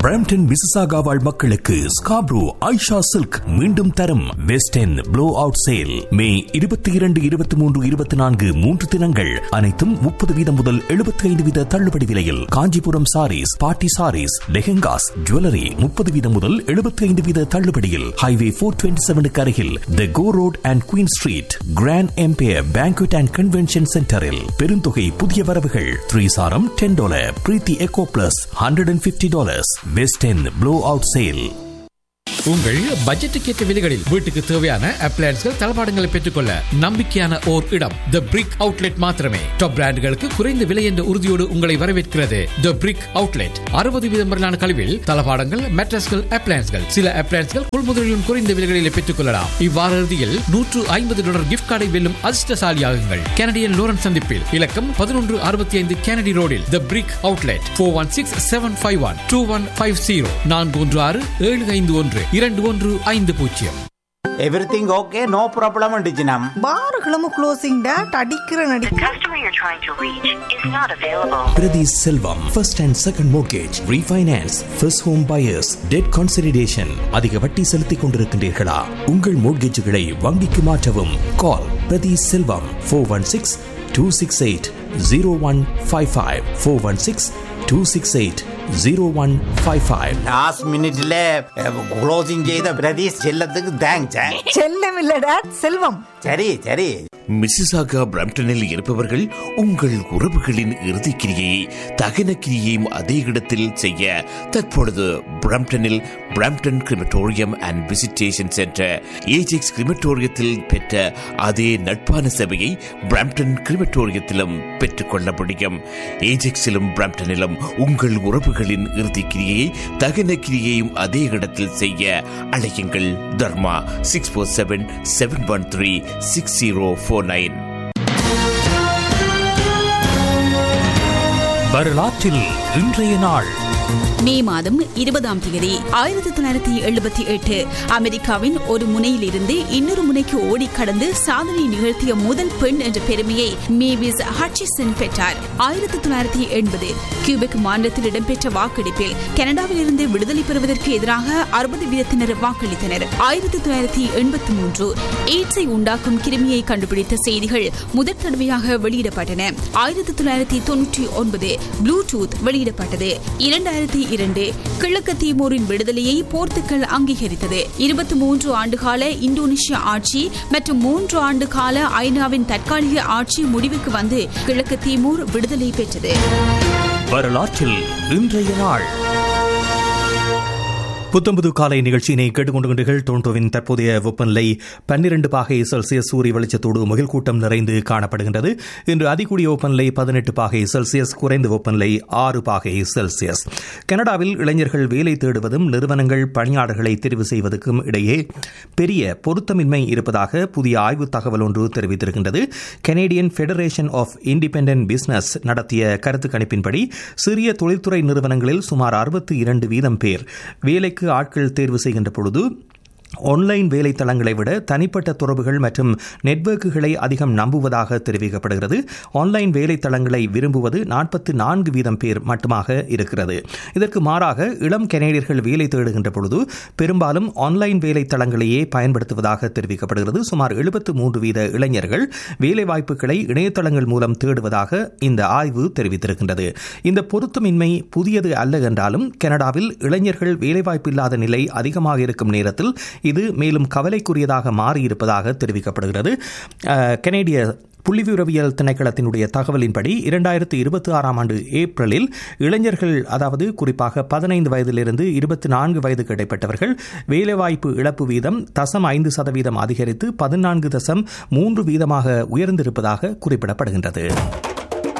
Brampton Mississauga வாழ் மக்களுக்கு Scarborough Aisha silk மீண்டும் தரும் west end blow out sale May இருபத்தி இரண்டு இருபத்தி மூன்று இருபத்தி நான்கு மூன்று தினங்கள் அனைத்தும் முப்பது வீதம் முதல் எழுபத்தி ஐந்து வீத தள்ளுபடி விலையில் காஞ்சிபுரம் சாரீஸ் பாட்டி சாரீஸ் லெஹெங்காஸ் ஜுவல்லரி முப்பது வீதம் முதல் எழுபத்தி ஐந்து வீத தள்ளுபடியில் ஹைவே போர் டுவெண்ட்டி செவனுக்கு அருகில் த கோ road and Queen street grand Empire banquet and convention சென்டரில் பெருந்தொகை புதிய வரவுகள் த்ரீ சாரம் ten dollar Preethi echo plus hundred and fifty dollars west end blow out sale உங்கள் பட்ஜெட்டுக்கு ஏற்ற விலைகளில் வீட்டுக்கு தேவையான அப்ளையன்ஸ்கள் தளபாடங்களை பெற்றுக்கொள்ள நம்பிக்கையான ஓர் இடம் த பிரிக் அவுட்லெட் மாத்திரமே டாப் பிராண்டுகளுக்கு குறைந்த விலை என்ற உறுதியோடு உங்களை வரவேற்கிறது த பிரிக் அவுட்லெட் அறுபது வீதம் வரையிலான கழிவில் தளபாடங்கள் மெட்ரஸ்கள் அப்ளையன்ஸ்கள் சில அப்ளையன்ஸ்கள் கொள்முதலிலும் குறைந்த விலைகளில் பெற்றுக் கொள்ளலாம் இவ்வார இறுதியில் நூற்று ஐம்பது டாலர் கிஃப்ட் கார்டை வெல்லும் அதிர்ஷ்டசாலியாகுங்கள் கனடியன் லோரன் சந்திப்பில் இலக்கம் பதினொன்று அறுபத்தி ஐந்து கெனடி ரோடில் the brick outlet four one six seven five one two one five zero நான்கு ஒன்று ஆறு ஏழு ஐந்து ஒன்று இரண்டு ஒன்று ஐந்து பூஜ்ஜியம் எவ்ரிதிங் ஓகே நோ ப்ராப்ளம் டிஜினம் பாருகளும் க்ளோசிங் டேட் அடிக்கிற நடி The customer you're trying to reach is not available. Prathi Selvam first and second mortgage refinance first home buyers debt consideration அதிக வட்டி செலுத்திக் கொண்டிருக்கின்றீர்களா உங்கள் மோர்கேஜுகளை வங்கிக்கு மாற்றவும் call Prathi Selvam four one six two six eight zero one five five four one six two six eight zero one five five last மினிட்ல closing செய்த பிரதீஷ் செல்லத்துக்கு thanks செல்லம் இல்ல டேட் செல்வம் சரி சரி மிசிசாகா பிரம்டனில் இருப்பவர்கள் உங்கள் உறவுகளின் இறுதி கிரியை தகன கிரியையும் அதே இடத்தில் செய்ய தற்பொழுது பிரம்டனில் Brampton crematorium and visitation centre Ajax கிரிமட்டோரியத்தில் பெற்ற அதே நட்பான சபையை பிரம்டன் கிரிமட்டோரியத்திலும் பெற்றுக்கொள்ள முடியும் ஏஜெக்ஸிலும் பிரம்டனிலும் உங்கள் உறவுகளின் இறுதி கிரியையை தகன கிரியையும் அதே இடத்தில் செய்ய அழையுங்கள் Dharma six four seven seven one three six zero four nine வரலாற்றில் இன்றைய நாள் மே மாதம் இருபதாம் தேதி ஆயிரத்தி தொள்ளாயிரத்தி எழுபத்தி எட்டு அமெரிக்காவின் ஒரு முனையிலிருந்து இன்னொரு முனைக்கு ஓடி கடந்து சாதனை நிகழ்த்திய முதல் பெண் என்ற பெருமையை மேவிஸ் ஹட்சிசன் பெற்றார் ஆயிரத்தி தொள்ளாயிரத்தி எண்பது கியூபெக் மாநிலத்தில் இடம்பெற்ற வாக்கெடுப்பில் கனடாவில் இருந்து விடுதலை பெறுவதற்கு எதிராக அறுபது வீதத்தினர் வாக்களித்தனர் ஆயிரத்தி தொள்ளாயிரத்தி எண்பத்தி மூன்று எய்ட்ஸை உண்டாக்கும் கிருமியை கண்டுபிடித்த செய்திகள் முதற் தடவையாக வெளியிடப்பட்டன ஆயிரத்தி தொள்ளாயிரத்தி தொன்னூற்றி ஒன்பது ப்ளூடூத் வெளியிடப்பட்டது இரண்டாயிரத்தி இரண்டு கிழக்கு தீமோரின் விடுதலையை போர்த்துக்கல் அங்கீகரித்தது இருபத்தி மூன்று ஆண்டுகால இந்தோனேஷிய ஆட்சி மற்றும் மூன்று ஆண்டு கால ஐநாவின் தற்காலிக ஆட்சி முடிவுக்கு வந்து கிழக்கு தீமோர் விடுதலை பெற்றது வரலாற்றில் இன்றைய நாள் புத்தம்புது காலை நிகழ்ச்சியினை கேட்டுக்கொண்டுகின்றீர்கள் டொரண்டோவின் தற்போதைய வெப்பநிலை பன்னிரண்டு பாகை செல்சியஸ் சூரிய வெளிச்சத்தோடு மகிழ் கூட்டம் நிறைந்து காணப்படுகின்றது இன்று அதிகூடிய வெப்பநிலை பதினெட்டு பாகை செல்சியஸ் குறைந்த வெப்பநிலை ஆறு பாகை செல்சியஸ் கனடாவில் இளைஞர்கள் வேலை தேடுவதும் நிறுவனங்கள் பணியாளர்களை தெரிவு செய்வதற்கும் இடையே பெரிய பொருத்தமின்மை இருப்பதாக புதிய ஆய்வு தகவல் ஒன்று தெரிவித்திருக்கின்றது Canadian federation of independent business நடத்திய கருத்து கணிப்பின்படி சிறிய தொழில்துறை நிறுவனங்களில் சுமார் அறுபத்தி இரண்டு வீதம் பேர் வேலைக்கு ஆட்கள் தேர்வு செய்கின்ற பொழுது ஆன்லைன் வேலைத்தளங்களை விட தனிப்பட்ட தொடர்புகள் மற்றும் நெட்வொர்க்குகளை அதிகம் நம்புவதாக தெரிவிக்கப்படுகிறது ஆன்லைன் வேலைத்தளங்களை விரும்புவது நாற்பத்தி நான்கு வீதம் பேர் மட்டுமாக இருக்கிறது இதற்கு மாறாக இளம் கனேடியர்கள் வேலை தேடுகின்ற பொழுது பெரும்பாலும் ஆன்லைன் வேலைத்தளங்களையே பயன்படுத்துவதாக தெரிவிக்கப்படுகிறது சுமார் எழுபத்து மூன்று வீத இளைஞர்கள் வேலைவாய்ப்புகளை இணையதளங்கள் மூலம் தேடுவதாக இந்த ஆய்வு தெரிவித்திருக்கின்றது இந்த பொருத்தமின்மை புதியது அல்ல என்றாலும் கனடாவில் இளைஞர்கள் வேலைவாய்ப்பு இல்லாத நிலை அதிகமாக இருக்கும் நேரத்தில் இது மேலும் கவலைக்குரியதாக மாறியிருப்பதாக தெரிவிக்கப்படுகிறது அஹ், கனேடிய புள்ளிவிவரவியல் திணைக்களத்தினுடைய தகவலின்படி இரண்டாயிரத்தி இருபத்தி ஆறாம் ஆண்டு ஏப்ரலில் இளைஞர்கள் அதாவது குறிப்பாக பதினைந்து வயதிலிருந்து இருபத்தி நான்கு வயதுக்கு இடைப்பட்டவர்கள் வேலைவாய்ப்பு இழப்பு வீதம் தசம் ஐந்து சதவீதம் அதிகரித்து பதினான்கு தசம் மூன்று வீதமாக உயர்ந்திருப்பதாக குறிப்பிடப்படுகின்றது